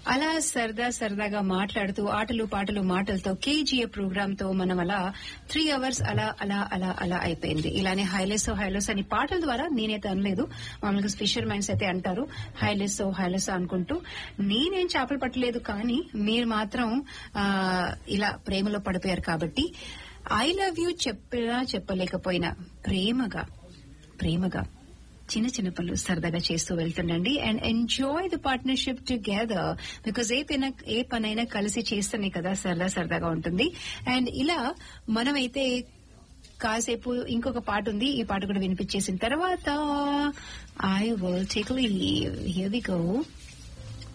అలా సరదా సరదాగా మాట్లాడుతూ ఆటలు పాటలు మాటలతో కేజీఎఫ్ ప్రోగ్రామ్ తో మనం అలా త్రీ అవర్స్ అలా అలా అలా అలా అయిపోయింది ఇలానే హైలెస్ హైలెస్ అని పాటల ద్వారా నేనైతే అనలేదు మామూలుగా ఫిషర్ మైండ్స్ అయితే అంటారు హైలెస్ హైలెస్ అనుకుంటూ నేనేం చేపలు పట్టలేదు కానీ మీరు మాత్రం ఆ, ఇలా ప్రేమలో పడిపోయారు కాబట్టి ఐ లవ్ యూ చెప్పినా చెప్పలేకపోయినా ప్రేమగా ప్రేమగా చిన్న చిన్న పనులు సరదాగా చేస్తూ వెళ్తుండండి and enjoy the partnership together because ఏ పైన ఏ పనైనా కలిసి చేస్తేనే కదా సరదా సరదాగా ఉంటుంది అండ్ ఇలా మనమైతే కాసేపు ఇంకొక పాట ఉంది ఈ పాట కూడా వినిపించేసిన తర్వాత I will take leave here we go